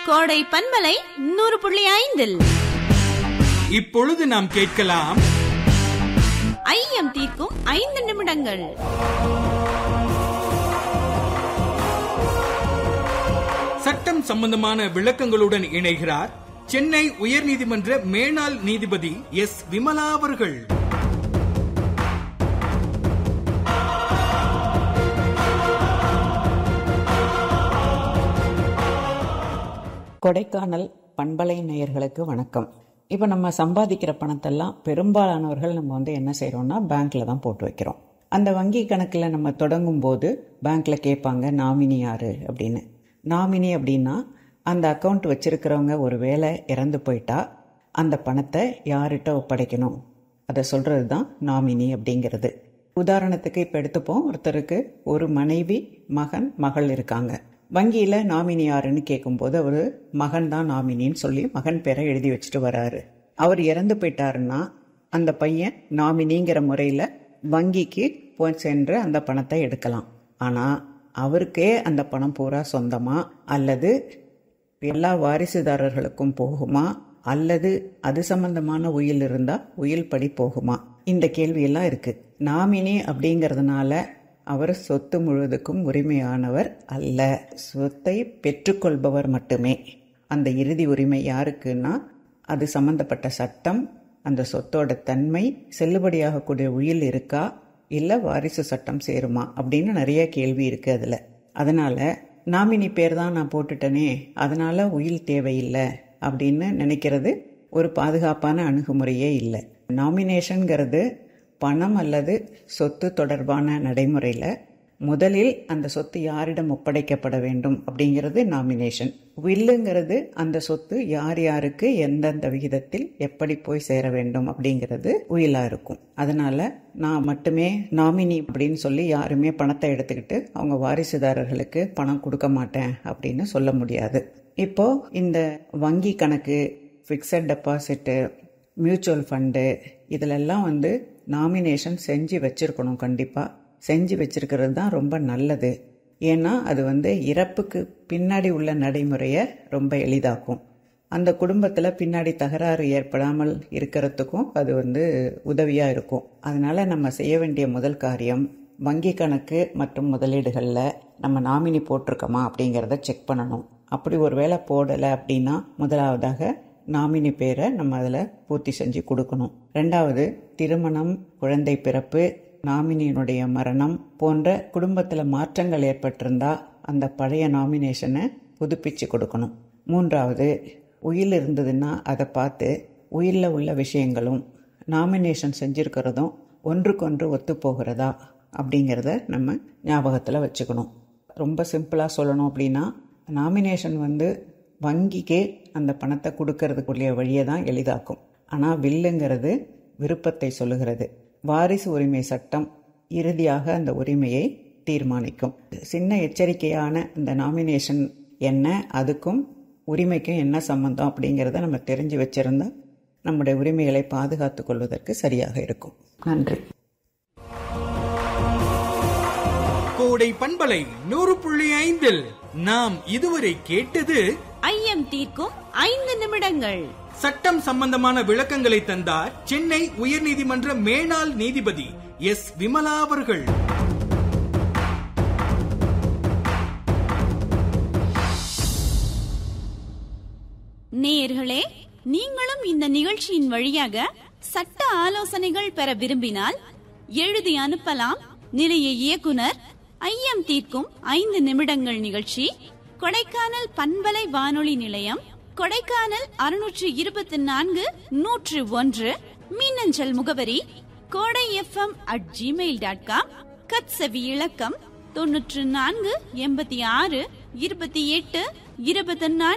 கோடை பண்பலை நூறு புள்ளி ஐந்தில் இப்பொழுது நாம் கேட்கலாம் ஐயம் தீர்க்கும் ஐந்து நிமிடங்கள் சட்டம் சம்பந்தமான விளக்கங்களுடன் இணைகிறார் சென்னை உயர்நீதிமன்ற மேனாள் நீதிபதி எஸ் விமலா அவர்கள் கொடைக்கானல் பண்பலை நேயர்களுக்கு வணக்கம் இப்போ நம்ம சம்பாதிக்கிற பணத்தெல்லாம் பெரும்பாலானவர்கள் நம்ம வந்து என்ன செய்கிறோம்னா பேங்க்ல தான் போட்டு வைக்கிறோம் அந்த வங்கி கணக்கில் நம்ம தொடங்கும் போது பேங்க்ல கேட்பாங்க நாமினி யாரு அப்படின்னு நாமினி அப்படின்னா அந்த அக்கௌண்ட் வச்சிருக்கிறவங்க ஒரு வேலை இறந்து போயிட்டா அந்த பணத்தை யார்கிட்ட ஒப்படைக்கணும் அதை சொல்கிறது தான் நாமினி அப்படிங்கிறது உதாரணத்துக்கு இப்போ எடுத்துப்போம் ஒருத்தருக்கு ஒரு மனைவி மகன் மகள் இருக்காங்க வங்கியில் நாமினி யாருன்னு கேட்கும்போது அவர் மகன் தான் நாமினின்னு சொல்லி மகன் பேரை எழுதி வச்சுட்டு வராரு அவர் இறந்து போயிட்டாருன்னா அந்த பையன் நாமினிங்கிற முறையில் வங்கிக்கு போய் சென்று அந்த பணத்தை எடுக்கலாம் ஆனால் அவருக்கே அந்த பணம் பூரா சொந்தமா அல்லது எல்லா வாரிசுதாரர்களுக்கும் போகுமா அல்லது அது சம்பந்தமான உயில் இருந்தா உயில் படி போகுமா இந்த கேள்வியெல்லாம் இருக்கு நாமினி அப்படிங்கிறதுனால அவர் சொத்து முழுவதுக்கும் உரிமையானவர் அல்ல சொத்தை பெற்றுக்கொள்பவர் மட்டுமே அந்த இறுதி உரிமை யாருக்குன்னா அது சம்பந்தப்பட்ட சட்டம் அந்த சொத்தோட தன்மை செல்லுபடியாகக்கூடிய உயில் இருக்கா இல்லை வாரிசு சட்டம் சேருமா அப்படின்னு நிறைய கேள்வி இருக்கு அதில் அதனால நாமினி பேர் தான் நான் போட்டுட்டேனே அதனால உயில் தேவையில்லை அப்படின்னு நினைக்கிறது ஒரு பாதுகாப்பான அணுகுமுறையே இல்லை நாமினேஷன்கிறது பணம் அல்லது சொத்து தொடர்பான நடைமுறையில் முதலில் அந்த சொத்து யாரிடம் ஒப்படைக்கப்பட வேண்டும் அப்படிங்கிறது நாமினேஷன் வில்லுங்கிறது அந்த சொத்து யார் யாருக்கு எந்தெந்த விகிதத்தில் எப்படி போய் சேர வேண்டும் அப்படிங்கிறது உயிலா இருக்கும் அதனால நான் மட்டுமே நாமினி அப்படின்னு சொல்லி யாருமே பணத்தை எடுத்துக்கிட்டு அவங்க வாரிசுதாரர்களுக்கு பணம் கொடுக்க மாட்டேன் அப்படின்னு சொல்ல முடியாது இப்போ இந்த வங்கி கணக்கு ஃபிக்ஸட் டெபாசிட்டு மியூச்சுவல் ஃபண்டு இதிலெல்லாம் வந்து நாமினேஷன் செஞ்சு வச்சிருக்கணும் கண்டிப்பாக செஞ்சு வச்சிருக்கிறது தான் ரொம்ப நல்லது ஏன்னா அது வந்து இறப்புக்கு பின்னாடி உள்ள நடைமுறையை ரொம்ப எளிதாக்கும் அந்த குடும்பத்தில் பின்னாடி தகராறு ஏற்படாமல் இருக்கிறதுக்கும் அது வந்து உதவியாக இருக்கும் அதனால நம்ம செய்ய வேண்டிய முதல் காரியம் வங்கி கணக்கு மற்றும் முதலீடுகளில் நம்ம நாமினி போட்டிருக்கோமா அப்படிங்கிறத செக் பண்ணணும் அப்படி ஒரு வேளை போடலை அப்படின்னா முதலாவதாக நாமினி பேரை நம்ம அதில் பூர்த்தி செஞ்சு கொடுக்கணும் ரெண்டாவது திருமணம் குழந்தை பிறப்பு நாமினியினுடைய மரணம் போன்ற குடும்பத்தில் மாற்றங்கள் ஏற்பட்டிருந்தா அந்த பழைய நாமினேஷனை புதுப்பிச்சு கொடுக்கணும் மூன்றாவது உயில் இருந்ததுன்னா அதை பார்த்து உயிரில் உள்ள விஷயங்களும் நாமினேஷன் செஞ்சுருக்கிறதும் ஒன்றுக்கொன்று ஒத்து போகிறதா அப்படிங்கிறத நம்ம ஞாபகத்தில் வச்சுக்கணும் ரொம்ப சிம்பிளாக சொல்லணும் அப்படின்னா நாமினேஷன் வந்து வங்கிக்கே அந்த பணத்தை கொடுக்கறதுக்குரிய வழியை தான் எளிதாக்கும் ஆனால் வில்லுங்கிறது விருப்பத்தை சொல்லுகிறது வாரிசு உரிமை சட்டம் இறுதியாக அந்த உரிமையை தீர்மானிக்கும் சின்ன எச்சரிக்கையான இந்த நாமினேஷன் என்ன அதுக்கும் உரிமைக்கும் என்ன சம்பந்தம் அப்படிங்கிறத நம்ம தெரிஞ்சு வச்சிருந்தா நம்முடைய உரிமைகளை பாதுகாத்துக் கொள்வதற்கு சரியாக இருக்கும் நன்றி கோடை பண்பலை நூறு புள்ளி ஐந்தில் நாம் இதுவரை கேட்டது ஐயம் தீர்க்கும் ஐந்து நிமிடங்கள் சட்டம் சம்பந்தமான விளக்கங்களை தந்தார் சென்னை உயர்நீதிமன்ற மேனாள் நீதிபதி எஸ் விமலா அவர்கள் நேயர்களே நீங்களும் இந்த நிகழ்ச்சியின் வழியாக சட்ட ஆலோசனைகள் பெற விரும்பினால் எழுதி அனுப்பலாம் நிலைய இயக்குனர் ஐயம் தீர்க்கும் ஐந்து நிமிடங்கள் நிகழ்ச்சி கொடைக்கானல் பண்பலை வானொலி நிலையம் கொடைக்கானல் அறுநூற்று இருபத்தி நான்கு நூற்று ஒன்று மின்னஞ்சல் முகவரி Kodai FM at Gmail dot com கட்சவி இலக்கம் தொன்னூற்று நான்கு எண்பத்தி ஆறு இருபத்தி எட்டு இருபத்தி நான்கு